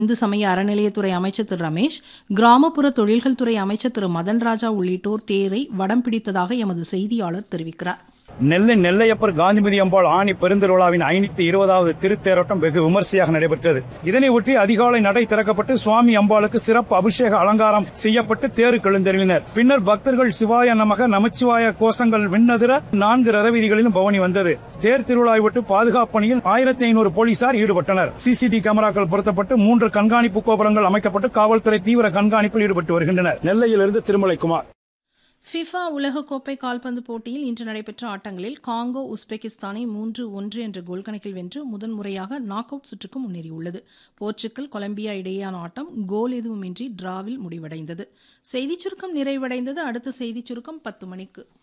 இந்து சமய அறநிலையத்துறை அமைச்சர் திரு ரமேஷ் கிராமப்புற தொழில்கள் துறை அமைச்சர் திரு மதன் ராஜா உள்ளிட்டோர் தேரை வடம் பிடித்ததாக எமது செய்தியாளர் தெரிவிக்கிறார் நெல்லை நெல்லையப்பர் காந்திமதி அம்பாள் ஆணி பெருந்திருவிழாவின் ஐநூத்தி இருபதாவது திருத்தேரோட்டம் வெகு விமர்சையாக நடைபெற்றது இதனை ஒட்டி அதிகாலை நடை திறக்கப்பட்டு சுவாமி அம்பாளுக்கு சிறப்பு அபிஷேக அலங்காரம் செய்யப்பட்டு தேரு எழுந்தருளினர் பின்னர் பக்தர்கள் சிவாய நமக நமச்சிவாய கோஷங்கள் விண்ணதிர நான்கு ரதவீதிகளிலும் பவனி வந்தது தேர் திருவிழாவை விட்டு பாதுகாப்பு பணியில் ஆயிரத்தி ஐநூறு போலீசார் ஈடுபட்டனர் சிசிடிவி கேமராக்கள் பொருத்தப்பட்டு மூன்று கண்காணிப்பு கோபுரங்கள் அமைக்கப்பட்டு காவல்துறை தீவிர கண்காணிப்பில் ஈடுபட்டு வருகின்றனர் நெல்லையிலிருந்து திருமலைக்குமார் ஃபிஃபா உலகக்கோப்பை கால்பந்து போட்டியில் இன்று நடைபெற்ற ஆட்டங்களில் காங்கோ உஸ்பெகிஸ்தானை மூன்று ஒன்று என்ற கோல் கணக்கில் வென்று முதன்முறையாக நாக் அவுட் சுற்றுக்கு முன்னேறியுள்ளது போர்ச்சுக்கல் கொலம்பியா இடையேயான ஆட்டம் கோல் எதுவுமின்றி டிராவில் முடிவடைந்தது செய்திச் சுருக்கம் நிறைவடைந்தது அடுத்த செய்திச் சுருக்கம் பத்து மணிக்கு